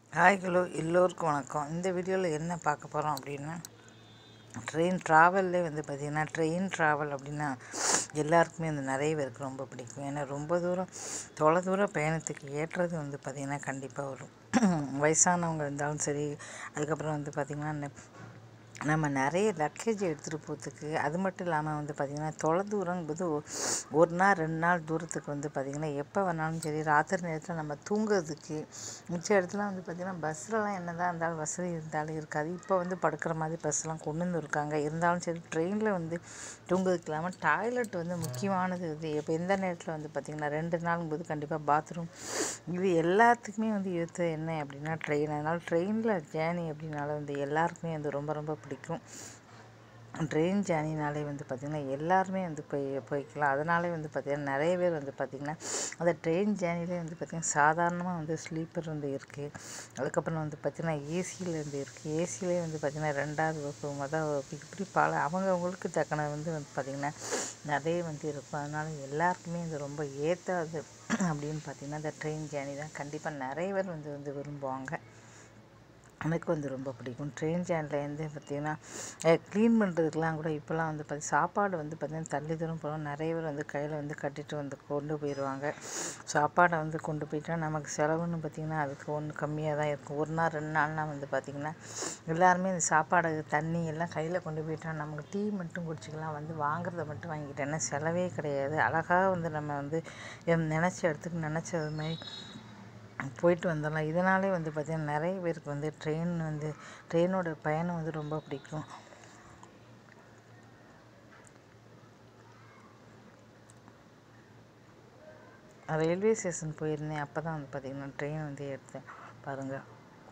hi hello எல்லோருக்கும் வணக்கம் இந்த வீடியோவில் என்ன பார்க்க போகிறோம் அப்படின்னா ட்ரெயின் ட்ராவல்லே வந்து பார்த்திங்கன்னா ட்ரெயின் ட்ராவல் அப்படின்னா எல்லாருக்குமே வந்து நிறைய பேருக்கு ரொம்ப பிடிக்கும் ஏன்னா ரொம்ப தூரம் தொலை தூர பயணத்துக்கு ஏற்றது வந்து பார்த்திங்கன்னா கண்டிப்பாக வரும் வயசானவங்க இருந்தாலும் சரி அதுக்கப்புறம் வந்து பார்த்திங்கன்னா நம்ம நிறைய லக்கேஜ் எடுத்துகிட்டு போகிறதுக்கு அது மட்டும் இல்லாமல் வந்து பார்த்திங்கன்னா தொலை தூரங்கும்போது ஒ- ஒரு நாள் ரெண்டு நாள் தூரத்துக்கு வந்து பார்த்திங்கன்னா எப்போ வேணாலும் சரி ராத்திரி நேரத்தில் நம்ம தூங்குறதுக்கு மிச்ச இடத்துல வந்து பார்த்திங்கன்னா பஸ்லலாம் என்ன தான் இருந்தாலும் வசதி இருந்தாலும் இருக்காது இப்போ வந்து படுக்கிற மாதிரி பஸ்லாம் கொண்டு வந்து இருக்காங்க இருந்தாலும் சரி ட்ரெயினில் வந்து தூங்குறதுக்கு இல்லாமல் டாய்லெட் வந்து முக்கியமானது இது இப்போ எந்த நேரத்தில் வந்து பார்த்திங்கன்னா ரெண்டு நாளுங்கும்போது கண்டிப்பாக பாத்ரூம் இது எல்லாத்துக்குமே வந்து ஏற்ற என்ன அப்படின்னா ட்ரெயின் அதனால் ட்ரெயினில் ஜேர்னி அப்படின்னால வந்து எல்லாருக்குமே வந்து ரொம்ப ரொம்ப பிடிக்கும் ட்ரெயின் ஜேர்னினாலே வந்து பார்த்திங்கன்னா எல்லாருமே வந்து போய் போய்க்கலாம் அதனாலே வந்து பார்த்திங்கன்னா நிறைய பேர் வந்து பார்த்திங்கன்னா அந்த ட்ரெயின் ஜேர்னிலே வந்து பார்த்திங்கன்னா சாதாரணமாக வந்து ஸ்லீப்பர் வந்து இருக்குது அதுக்கப்புறம் வந்து பார்த்திங்கன்னா ஏசியில் வந்து இருக்குது ஏசிலே வந்து பார்த்திங்கன்னா ரெண்டாவது வகுப்பு மொதல் வகுப்பு இப்படி பல அவங்கவுங்களுக்கு தக்கன வந்து வந்து பார்த்திங்கன்னா நிறைய வந்து இருக்கும் அதனால் எல்லாருக்குமே இது ரொம்ப ஏற்றாது அப்படின்னு பார்த்திங்கன்னா இந்த ட்ரெயின் ஜேர்னி தான் கண்டிப்பாக நிறைய பேர் வந்து வந்து விரும்புவாங்க எனக்கு வந்து ரொம்ப பிடிக்கும் ட்ரெயின் ஜேர்னில் வந்து பார்த்திங்கன்னா க்ளீன் பண்ணுறதுக்கெலாம் கூட இப்போலாம் வந்து பார்த்தி சாப்பாடு வந்து பார்த்திங்கன்னா தள்ளி தூரம் போகிறோம் நிறைய பேர் வந்து கையில் வந்து கட்டிட்டு வந்து கொண்டு போயிடுவாங்க சாப்பாடை வந்து கொண்டு போயிட்டா நமக்கு செலவுன்னு பார்த்திங்கன்னா அதுக்கு ஒன்று கம்மியாக தான் இருக்கும் ஒரு நாள் ரெண்டு நாள்லாம் வந்து பார்த்திங்கன்னா எல்லாருமே இந்த சாப்பாடு தண்ணி எல்லாம் கையில் கொண்டு போயிட்டா நமக்கு டீ மட்டும் குடிச்சிக்கலாம் வந்து வாங்குறத மட்டும் வாங்கிட்டேன்னா செலவே கிடையாது அழகாக வந்து நம்ம வந்து எம் நினச்ச இடத்துக்கு நினச்சது மாதிரி போயிட்டு வந்துடலாம் இதனாலே வந்து பார்த்திங்கன்னா நிறைய பேருக்கு வந்து ட்ரெயின் வந்து ட்ரெயினோட பயணம் வந்து ரொம்ப பிடிக்கும் ரயில்வே ஸ்டேஷன் போயிருந்தேன் அப்போ தான் வந்து பார்த்திங்கன்னா ட்ரெயின் வந்து எடுத்தேன் பாருங்கள்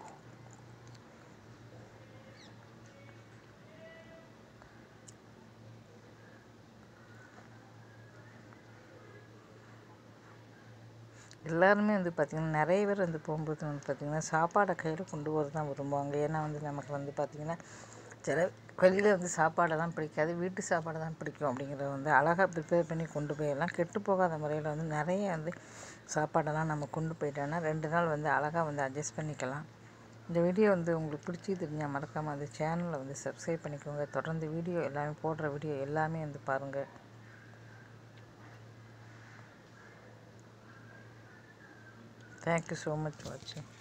எல்லாருமே வந்து பார்த்திங்கன்னா நிறைய பேர் வந்து போகும்போது வந்து பார்த்திங்கன்னா சாப்பாடை கையில் கொண்டு போகிறது தான் விரும்புவாங்க ஏன்னா வந்து நமக்கு வந்து பார்த்திங்கன்னா சில வெளியில் வந்து சாப்பாடெல்லாம் பிடிக்காது வீட்டு சாப்பாடு தான் பிடிக்கும் அப்படிங்கிறத வந்து அழகாக ப்ரிப்பேர் பண்ணி கொண்டு போயிடலாம் கெட்டு போகாத முறையில் வந்து நிறைய வந்து சாப்பாடெல்லாம் நம்ம கொண்டு போயிட்டோன்னா ரெண்டு நாள் வந்து அழகாக வந்து அட்ஜஸ்ட் பண்ணிக்கலாம் இந்த வீடியோ வந்து உங்களுக்கு பிடிச்சி தெரிஞ்சால் மறக்காமல் அந்த சேனலை வந்து சப்ஸ்கிரைப் பண்ணிக்கோங்க தொடர்ந்து வீடியோ எல்லாமே போடுற வீடியோ எல்லாமே வந்து பாருங்கள் தேங்க்யூ ஸோ மச் வாட்சிங்